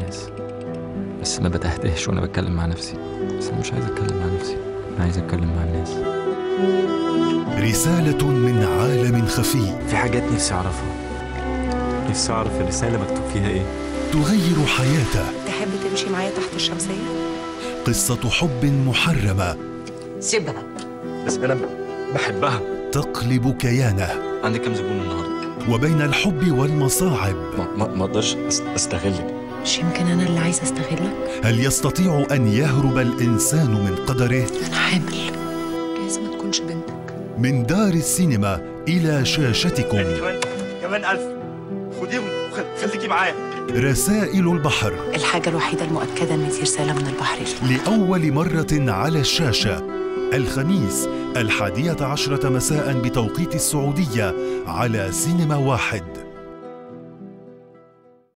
الناس بس ما بتهتهش وانا بتكلم مع نفسي بس انا مش عايز اتكلم مع نفسي انا عايز اتكلم مع الناس رسالة من عالم خفي في حاجات نفسي اعرفها نفسي اعرف الرساله مكتوب فيها ايه تغير حياته تحب تمشي معايا تحت الشمسية؟ قصة حب محرمة سيبها بس انا بحبها تقلب كيانه عندك كام زبون النهارده وبين الحب والمصاعب ما ما ما اقدرش أس- استغلك مش يمكن أنا اللي عايزة أستغلك؟ هل يستطيع أن يهرب الإنسان من قدره؟ أنا حامل جايز ما تكونش بنتك من دار السينما إلى شاشتكم كمان كمان ألف خديهم وخليكي معايا رسائل البحر الحاجة الوحيدة المؤكدة إن دي رسالة من البحر الأحمر لأول مرة على الشاشة الخميس الحادية عشرة مساء بتوقيت السعودية على سينما واحد